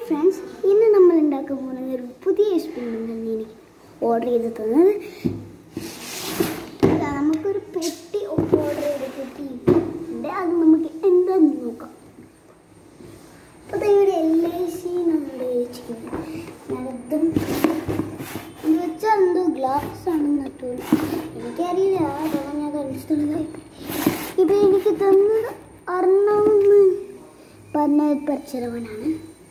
friends ഇന്ന് നമ്മൾ ഉണ്ടാക്കാൻ പോകുന്നത് ഒരു പുതിയ എക്സ്പെരിമെൻ്റ് ആണ് എനിക്ക് ഓർഡർ ചെയ്ത് തന്നത് ഇതാ, നമുക്കൊരു പെട്ടി ഓർഡർ ചെയ്ത് കിട്ടിയിട്ടുണ്ട് അത് നമുക്ക് എന്താന്ന് നോക്കാം അപ്പോൾ ഇവിടെ എൽ ഐ സി നമ്മൾ വെച്ചിരിക്കുന്നത് നടത്തും ഇത് വെച്ചാൽ എന്തോ ഗ്ലാസ് ആണെന്ന് തോന്നുന്നു എനിക്കറിയില്ല അതാണ് ഞാൻ കണ്ടിട്ടുള്ളത് ഇത് എനിക്ക് തന്നത് അറിഞ്ഞാമെന്ന് പറഞ്ഞ പരിചരവനാണ്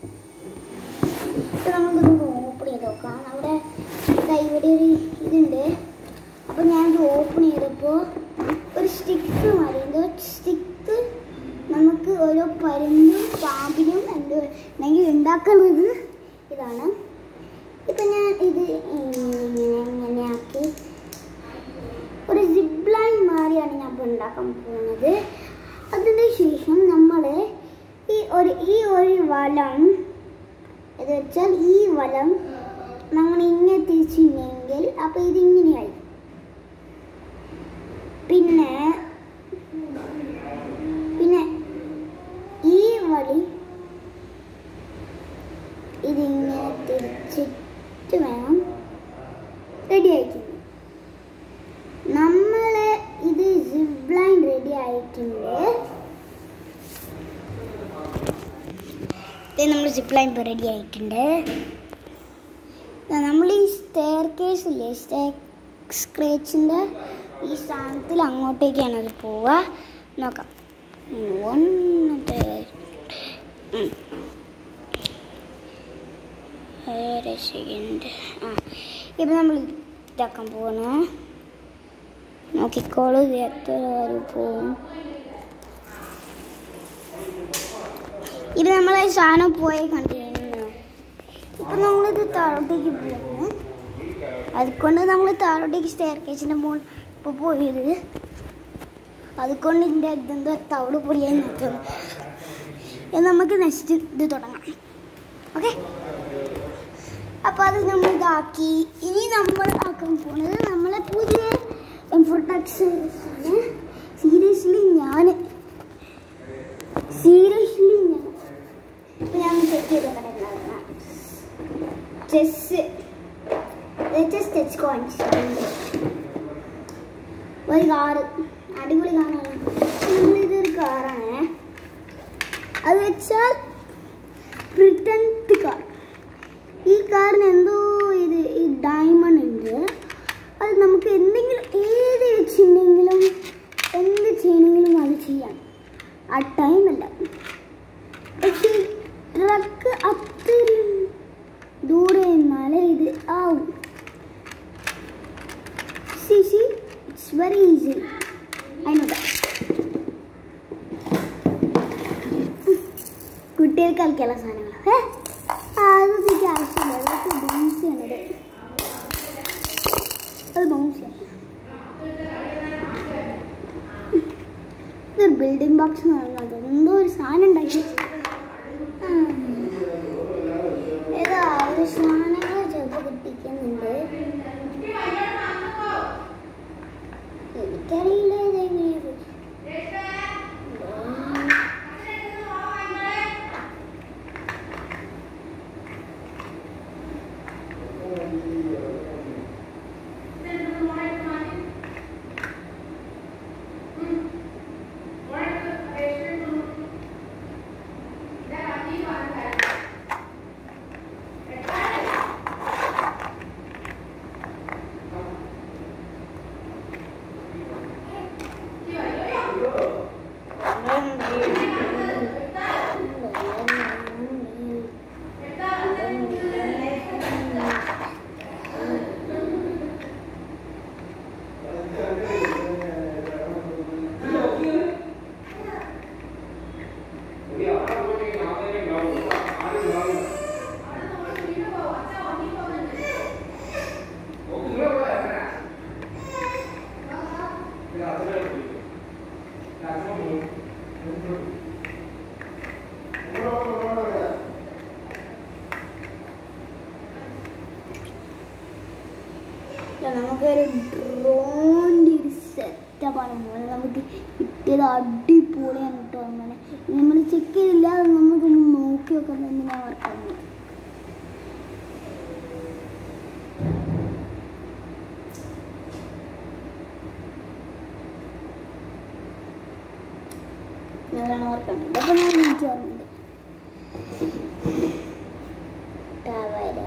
ഇപ്പൊ നമുക്കൊന്ന് ഓപ്പൺ ചെയ്ത് നോക്കാം അവിടെ ദാ ഇവിടെ ഒരു ഇതുണ്ട് അപ്പോൾ ഞാനത് ഓപ്പൺ ചെയ്തപ്പോൾ ഒരു സ്റ്റിക്ക് മാറി എന്തോ സ്റ്റിക്ക് നമുക്ക് ഓരോ പരുന്നും പാമ്പിനും എന്തോ ഉണ്ടെങ്കിൽ ഉണ്ടാക്കുന്നത് ഇതാണ് ഇപ്പം ഞാൻ ഇത് ഇങ്ങനെ ഇങ്ങനെ ആക്കി ഒരു സിബ് ലൈൻ മാറിയാണ് ഞാൻ ഇപ്പോൾ ഉണ്ടാക്കാൻ പോകുന്നത് അതിന് ശേഷം നമ്മൾ ഈ ഒരു ഈ ഒരു വലം എന്ന് വെച്ചാൽ ഈ വലം നമ്മൾ ഇങ്ങനെ തിരിച്ചില്ലെങ്കിൽ അപ്പോൾ ഇതിങ്ങനെയായി പിന്നെ പിന്നെ ഈ വഴി ഇതിങ്ങനെ തിരിച്ചിട്ട് വേണം റെഡി ആയിട്ടുണ്ട് നമ്മളെ ഇത് സിബ് ലൈൻ റെഡി ആയിട്ടുണ്ട് ഇത് നമ്മൾ സിപ്പ് ലൈൻ ഇപ്പോൾ റെഡി ആയിട്ടുണ്ട് ദാ നമ്മൾ ഈ സ്റ്റെയർ കേസ് ഇല്ലേ സ്റ്റെയർ സ്ക്രേച്ചിൻ്റെ ഈ സ്ഥാനത്തിൽ അങ്ങോട്ടേക്കാണ് അത് പോവുക നോക്കാം ഒന്ന് ഒരു സെക്കൻഡ് ആ ഇപ്പം നമ്മൾ ഇതാക്കാൻ പോവാണ് നോക്കിക്കോളൂ ഇത് എത്ര വരെ പോവും ഇത് നമ്മളെ സാധനം പോയി കണ്ടിരുന്നു ഇപ്പൊ നമ്മളിത് താഴോട്ടേക്ക് പോകുന്നു അതുകൊണ്ട് നമ്മൾ താഴോട്ടേക്ക് സ്റ്റെയർ കേസിന്റെ മുകളിൽ ഇപ്പോൾ പോയത് അതുകൊണ്ട് ഇതിൻ്റെ ഇതെന്തോ തവിട് പൊളിയായി നിൽക്കുന്നു ഇത് നമുക്ക് നെക്സ്റ്റ് ഇത് തുടങ്ങാം ഓക്കെ അപ്പോൾ അത് നമ്മൾ ഇതാക്കി ഇനി നമ്മൾ ആക്കാൻ പോകുന്നത് നമ്മളെ പുതിയ എംഫോർട്ടാക്സ് സീരിയസ്ലി ഞാൻ സീരിയസ്ലി ഞാൻ ഇപ്പൊ ഞാൻ ചെക്ക് ചെയ്ത് ചെസ് ചെസ് ടച്ച് കോയിൻസ് ഒരു കാറ് അടിപൊളി കാറാണ് ഇതൊരു കാറാണ് അത് വെച്ചാൽ ബ്രിട്ടൻത്ത് കാർ ഈ കാറിന് എന്തോ ഇത് ഈ ഡയമണ്ട് ഉണ്ട് അത് നമുക്ക് എന്തെങ്കിലും ഏത് വെച്ചിട്ടുണ്ടെങ്കിലും എന്ത് ചെയ്യണമെങ്കിലും അത് ചെയ്യാം ആ ടൈമല്ല പക്ഷേ ട്രക്ക് അത്രയും ദൂരെ നിന്നാലേ ഇത് ആവും see see it's very easy അതിനോട് കുട്ടികൾക്ക് കളിക്കാനുള്ള സാധനങ്ങൾ ഏ അതൊന്നും എനിക്ക് ആവശ്യമില്ല അതൊക്കെ ബൗൺസ് ചെയ്യണത് അത് ബൗൺസ് ചെയ്യണം ഇതൊരു ബിൽഡിംഗ് ബോക്സ് എന്ന് പറയുന്നത് എന്തോ ഒരു സാധനം ഉണ്ടാക്കി ഏതാ ഒരു സാധനങ്ങൾ ചിലപ്പോൾ കിട്ടിക്കുന്നുണ്ട് എനിക്കറിയില്ല ഇതെങ്ങനെയാണ് നമുക്കൊരു ഡ്രോണിൻ്റെ ഒരു സെറ്റപ്പാണ് പോകുന്നത് നമുക്ക് കിട്ടിയത് അടിപൊളിയാണ് കേട്ടോ അങ്ങനെ നമ്മൾ ചെക്ക് ചെയ്തില്ല അത് നമുക്കൊന്ന് നോക്കാം നോക്കി നോക്കാൻ എന്തിനാ വർക്കാവുന്നത് നല്ലോണം വർക്കുണ്ട് അപ്പൊ ഞാൻ എനിക്ക് ഓർമ്മയുണ്ട് ടവർ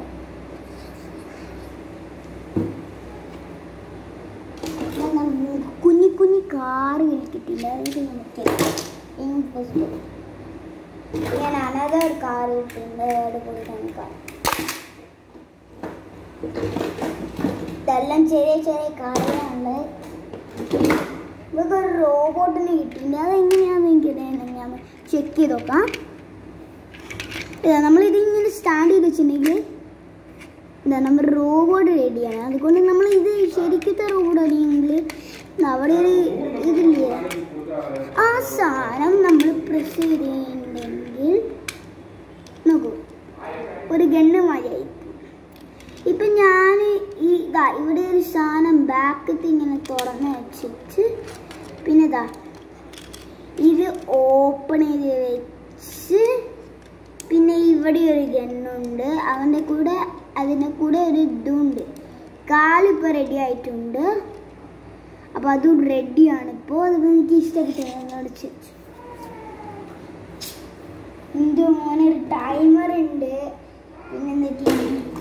കുഞ്ഞി കുഞ്ഞി കാറുകൾ കിട്ടില്ല ഇത് നമുക്ക് ഇമ്പോസിബിൾ ഞാൻ അനദർ കാർ കിട്ടുന്നുണ്ട് അടിപൊളിയാണ് കാർ ഇതെല്ലാം ചെറിയ ചെറിയ കാറുകളാണ് ഇതൊക്കെ ഒരു റോബോട്ടിന് കിട്ടിയിട്ടുണ്ട് അതെങ്ങനെയാണെന്ന് എനിക്കറിയാം ഞാൻ ചെക്ക് ചെയ്ത് നോക്കാം ഇതാ നമ്മളിത് ഇങ്ങനെ സ്റ്റാൻഡ് ചെയ്ത് വെച്ചിട്ടുണ്ടെങ്കിൽ എന്താ നമ്മൾ റോബോട്ട് റെഡിയാണ് അതുകൊണ്ട് നമ്മൾ ഇത് ശരിക്കത്തെ റോബോട്ട് ആണെങ്കിൽ അവിടെ ഒരു ഇതില്ലേ ആ സാധനം നമ്മൾ പ്രസ് ചെയ്തിട്ടുണ്ടെങ്കിൽ നോക്കൂ ഒരു ഗണ്ണ് മാതിരിയായിരിക്കും ഇപ്പം ഞാൻ ഈ ഇതാ ഇവിടെ ഒരു സാധനം ബാക്കത്ത് ഇങ്ങനെ തുറന്ന് വെച്ചിട്ട് പിന്നെ ഇതാ ഇത് ഓപ്പൺ ചെയ്ത് വെച്ച് പിന്നെ ഇവിടെ ഒരു ഗണ്ണുണ്ട് അവൻ്റെ കൂടെ അതിൻ്റെ കൂടെ ഒരു ഇതുണ്ട് കാലിപ്പോൾ റെഡി ആയിട്ടുണ്ട് അപ്പോൾ അതും റെഡിയാണ് ഇപ്പോൾ അത് എനിക്ക് ഇഷ്ടപ്പെട്ടു എന്നോട് ചോദിച്ചു എൻ്റെ മോനെ ഒരു ടൈമർ ഉണ്ട് പിന്നെ എന്നിട്ട്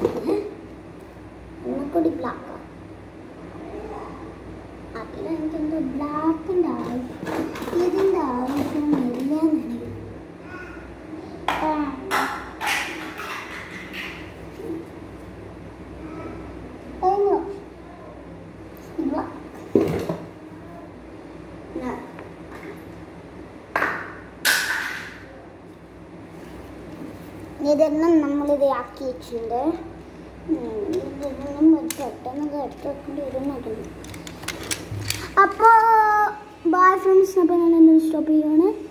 ഒന്നുകൂടി ബ്ലാക്ക് അതിൽ എനിക്കെന്തോ ബ്ലാക്കിൻ്റെ ആവശ്യം ഇതിൻ്റെ ആവശ്യം ഇല്ല എന്നെനിക്ക് കഴിഞ്ഞു ബ്ലാക്ക് ഇതെല്ലാം നമ്മളിത് ആക്കി വെച്ചിട്ടുണ്ട് ഉം, ഇതൊന്നും പെട്ടെന്ന് എടുത്ത് വെക്കേണ്ടി വരുന്നുണ്ട് അപ്പോൾ ബായ് ഫ്രണ്ട്സ് അപ്പോൾ ഞാൻ എന്നെ സ്റ്റോപ്പ് ചെയ്യുകയാണ്